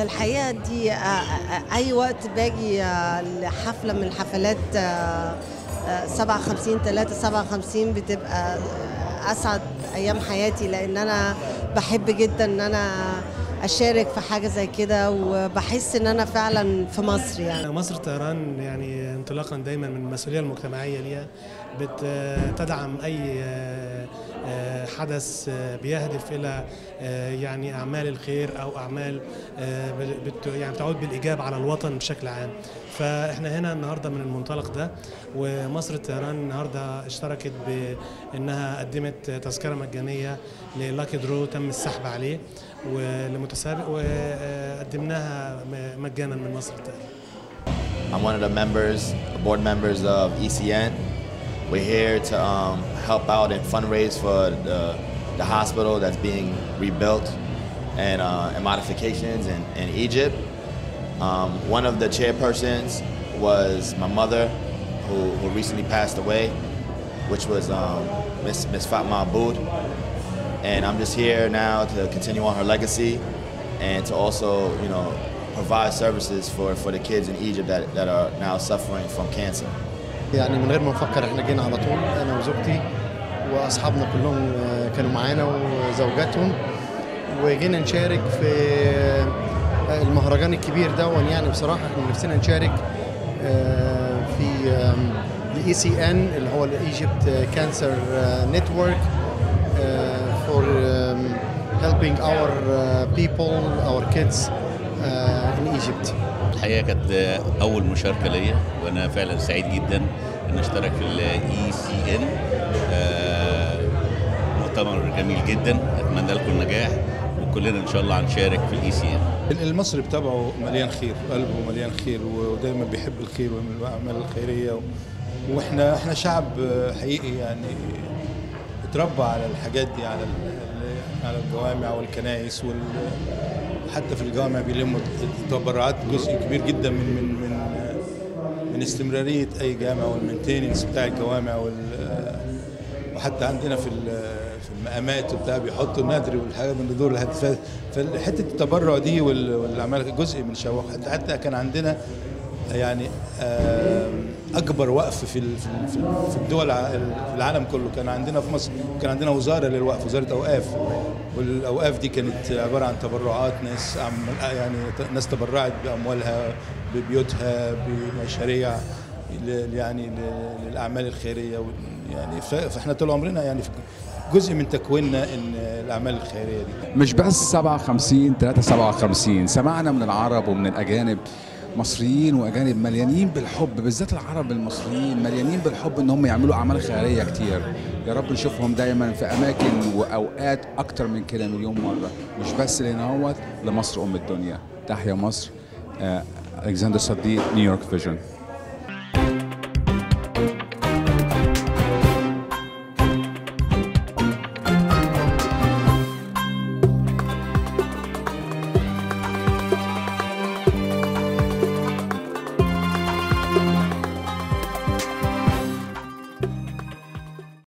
الحقيقه دي آه، آه، اي وقت باجي آه، لحفله من حفلات آه، آه، 57 3 57 بتبقى آه، اسعد ايام حياتي لان انا بحب جدا ان انا اشارك في حاجه زي كده وبحس ان انا فعلا في مصر يعني مصر طيران يعني انطلاقا دايما من المسؤوليه المجتمعيه ليها بتدعم اي آه، آه، حدث آه، بيهدف الى آه، يعني اعمال الخير او اعمال آه، بت- يعني بتعود بالايجاب على الوطن بشكل عام فاحنا هنا النهارده من المنطلق ده ومصر الطيران النهارده اشتركت بانها قدمت تذكره مجانيه للاكي درو تم السحب عليه ولمتسابق وقدمناها م- مجانا من مصر الطيران I'm one of the members, board members of ECN. We're here to um, help out and fundraise for the, the hospital that's being rebuilt and, uh, and modifications in, in Egypt. Um, one of the chairpersons was my mother, who, who recently passed away, which was um, Miss, Miss Fatma Aboud. And I'm just here now to continue on her legacy and to also, you know, provide services for, for the kids in Egypt that, that are now suffering from cancer. يعني من غير ما نفكر احنا جينا على طول انا وزوجتي واصحابنا كلهم آه، كانوا معانا وزوجاتهم وجينا نشارك في آه، المهرجان الكبير ده يعني بصراحه احنا نفسنا نشارك آه، في الاي سي ان اللي هو الايجيبت كانسر نتورك for um, helping our uh, people our kids uh, in Egypt. الحقيقه كانت اول مشاركه ليا وانا فعلا سعيد جدا ان اشترك في الاي سي ان مؤتمر جميل جدا اتمنى لكم النجاح وكلنا ان شاء الله هنشارك في الاي سي ان المصري بتاعه مليان خير قلبه مليان خير ودايما بيحب الخير ويعمل الاعمال الخيريه و... واحنا احنا شعب حقيقي يعني اتربى على الحاجات دي على ال- على الجوامع والكنائس وال حتى في الجوامع بيلموا التبرعات جزء كبير جدا من من من من استمراريه اي جامع والمينتيننس بتاع الجوامع وال وحتى عندنا في ال- في المقامات وبتاع بيحطوا النادر والحاجات من دور الهدف فحته التبرع دي وال- والاعمال جزء من شوق حتى حتى كان عندنا يعني آم، اكبر وقف في ال- في ال- في ال- في الدول ع- في العالم كله كان عندنا في مصر كان عندنا وزاره للوقف وزاره اوقاف والاوقاف دي كانت عباره عن تبرعات ناس عم- يعني ت- ناس تبرعت باموالها ببيوتها بمشاريع ل- يعني ل- للاعمال الخيريه وال- يعني ف- فاحنا طول عمرنا يعني في جزء من تكويننا ان الاعمال الخيريه دي مش بس 57 3 57 سمعنا من العرب ومن الاجانب مصريين واجانب مليانين بالحب بالذات العرب المصريين مليانين بالحب ان هم يعملوا اعمال خيريه كتير يا رب نشوفهم دايما في اماكن واوقات اكتر من كده مليون مره مش بس لنهوت لمصر ام الدنيا تحيا مصر آه، الكسندر صديق نيويورك فيجن